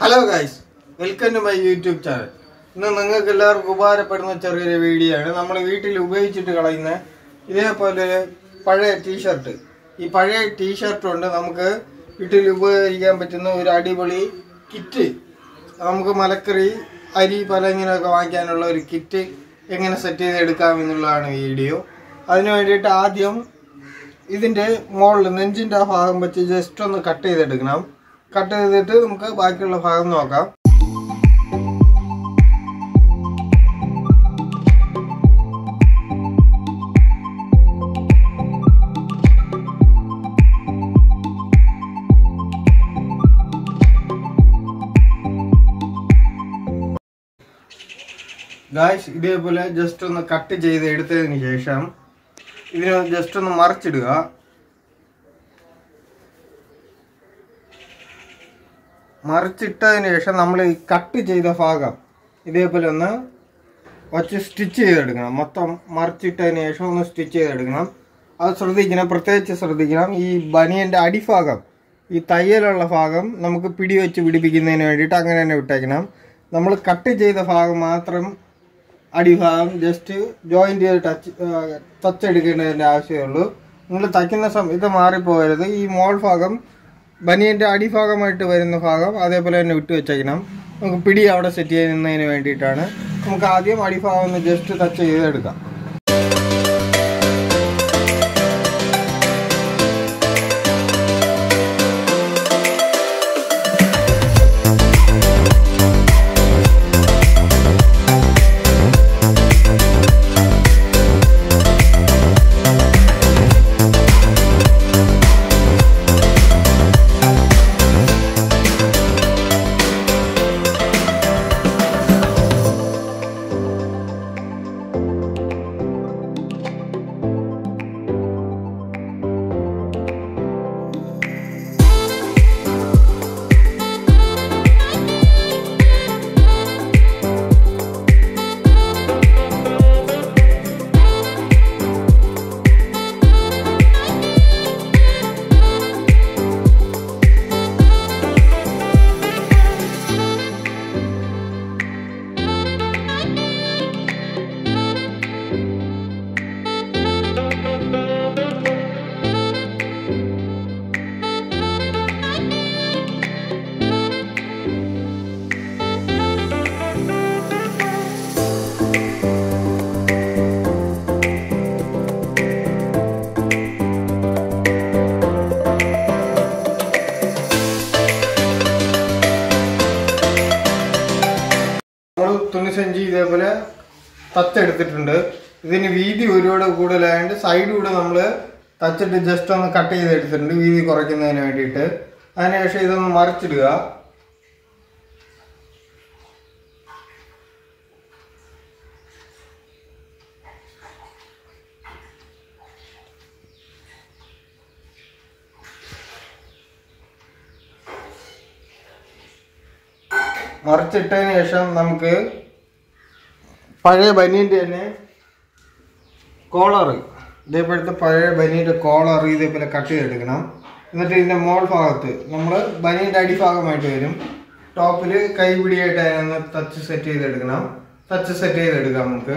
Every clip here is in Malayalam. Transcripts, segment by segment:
hello guys welcome to my YouTube channel ഇന്ന് നിങ്ങൾക്ക് എല്ലാവർക്കും ഉപകാരപ്പെടുന്ന ചെറിയൊരു വീഡിയോ ആണ് നമ്മൾ വീട്ടിൽ ഉപയോഗിച്ചിട്ട് കളയുന്ന ഇതേപോലെ പഴയ ടീഷർട്ട് ഈ പഴയ ടീഷർട്ട് കൊണ്ട് നമുക്ക് വീട്ടിൽ ഉപയോഗിക്കാൻ പറ്റുന്ന ഒരു അടിപൊളി കിറ്റ് നമുക്ക് മലക്കറി അരി പല ഇങ്ങനെയൊക്കെ വാങ്ങിക്കാനുള്ള ഒരു കിറ്റ് എങ്ങനെ സെറ്റ് ചെയ്തെടുക്കാം എന്നുള്ളതാണ് വീഡിയോ അതിന് വേണ്ടിയിട്ട് ആദ്യം ഇതിന്റെ മുകളിൽ നെഞ്ചിന്റെ ആ ഭാഗം വെച്ച് ജസ്റ്റ് ഒന്ന് കട്ട് ചെയ്തെടുക്കണം കട്ട് ചെയ്തിട്ട് നമുക്ക് ബാക്കിയുള്ള ഭാഗം നോക്കാം ഗായ്സ് ഇതേപോലെ ജസ്റ്റ് ഒന്ന് കട്ട് ചെയ്ത് എടുത്തതിന് ശേഷം ഇതിനെ ജസ്റ്റ് ഒന്ന് മറിച്ചിടുക മറിച്ചിട്ടതിന് ശേഷം നമ്മൾ ഈ കട്ട് ചെയ്ത ഭാഗം ഇതേപോലെ ഒന്ന് വച്ച് സ്റ്റിച്ച് ചെയ്തെടുക്കണം മൊത്തം മറിച്ചിട്ടതിന് ശേഷം ഒന്ന് സ്റ്റിച്ച് ചെയ്തെടുക്കണം അത് ശ്രദ്ധിക്കണം പ്രത്യേകിച്ച് ശ്രദ്ധിക്കണം ഈ ബനിയൻ്റെ അടിഭാഗം ഈ തയ്യലുള്ള ഭാഗം നമുക്ക് പിടി വെച്ച് പിടിപ്പിക്കുന്നതിന് വേണ്ടിയിട്ട് അങ്ങനെ തന്നെ വിട്ടേക്കണം നമ്മൾ കട്ട് ചെയ്ത ഭാഗം മാത്രം അടിഭാഗം ജസ്റ്റ് ജോയിന്റ് ചെയ്ത് ടച്ച് ടച്ച് എടുക്കേണ്ടതിൻ്റെ ആവശ്യമേ നിങ്ങൾ തയ്ക്കുന്ന സമയം ഇത് മാറിപ്പോകരുത് ഈ മോൾ ഭാഗം ബനിയൻ്റെ അടിഭാഗമായിട്ട് വരുന്ന ഭാഗം അതേപോലെ തന്നെ വിട്ട് വെച്ചേക്കണം നമുക്ക് പിടി അവിടെ സെറ്റ് ചെയ്യുന്നതിന് വേണ്ടിയിട്ടാണ് നമുക്ക് ആദ്യം അടിഭാഗം ഒന്ന് ജസ്റ്റ് ടച്ച് ചെയ്തെടുക്കാം നമ്മൾ തുണിസഞ്ചി ഇതേപോലെ തച്ചെടുത്തിട്ടുണ്ട് ഇതിന് വീതി ഒരുപാട് കൂടുതലായതുകൊണ്ട് സൈഡിലൂടെ നമ്മൾ തച്ചിട്ട് ജസ്റ്റ് ഒന്ന് കട്ട് ചെയ്തെടുത്തിട്ടുണ്ട് വീതി കുറയ്ക്കുന്നതിന് വേണ്ടിയിട്ട് അതിനുശേഷം ഇതൊന്ന് മറിച്ചിടുക മറിച്ചിട്ടതിന് ശേഷം നമുക്ക് പഴയ ബനിയൻ്റെ തന്നെ കോളർ ഇതേപോലത്തെ പഴയ ബനിയൻ്റെ കോളർ ഇതേപോലെ കട്ട് ചെയ്തെടുക്കണം എന്നിട്ട് ഇതിൻ്റെ മോൾ ഭാഗത്ത് നമ്മൾ ബനിയൻ്റെ അടിഭാഗമായിട്ട് വരും ടോപ്പിൽ കൈപിടിയായിട്ട് അതിനൊന്ന് ടച്ച് സെറ്റ് ചെയ്തെടുക്കണം ടച്ച് സെറ്റ് ചെയ്തെടുക്കാം നമുക്ക്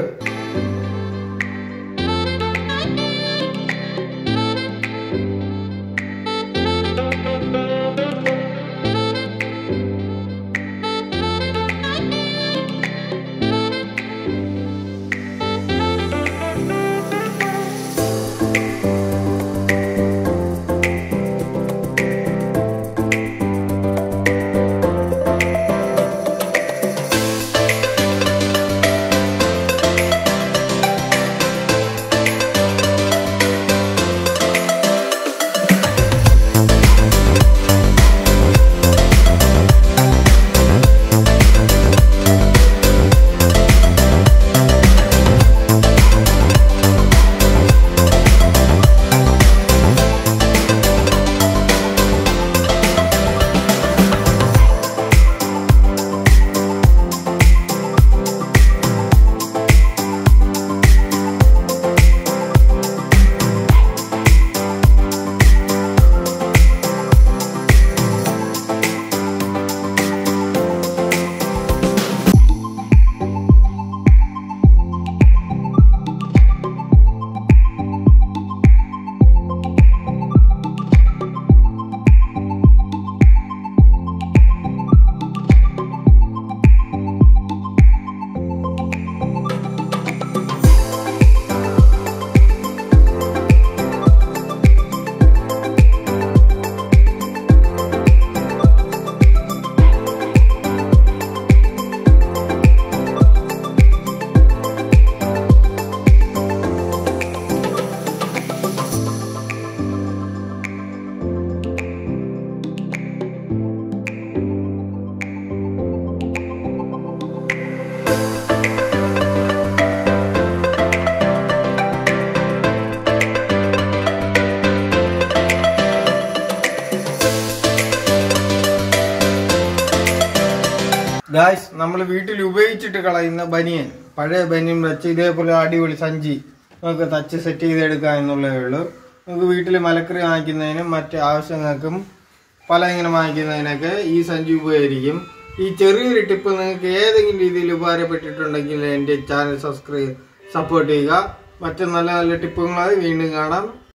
ഗായ്സ് നമ്മൾ വീട്ടിൽ ഉപയോഗിച്ചിട്ട് കളയുന്ന ബനിയൻ പഴയ ബനിയൻ വെച്ച് ഇതേപോലെ അടിപൊളി സഞ്ചി നമുക്ക് തച്ച് സെറ്റ് ചെയ്തെടുക്കാം എന്നുള്ളതേ ഉള്ളൂ നമുക്ക് വീട്ടിൽ മലക്കറി വാങ്ങിക്കുന്നതിനും മറ്റ് ആവശ്യങ്ങൾക്കും പല ഇങ്ങനെ വാങ്ങിക്കുന്നതിനൊക്കെ ഈ സഞ്ചി ഉപകരിക്കും ഈ ചെറിയൊരു ടിപ്പ് നിങ്ങൾക്ക് ഏതെങ്കിലും രീതിയിൽ ഉപകാരപ്പെട്ടിട്ടുണ്ടെങ്കിൽ എൻ്റെ ചാനൽ സബ്സ്ക്രൈബ് സപ്പോർട്ട് ചെയ്യുക മറ്റു നല്ല നല്ല ടിപ്പുകളായി വീണ്ടും കാണാം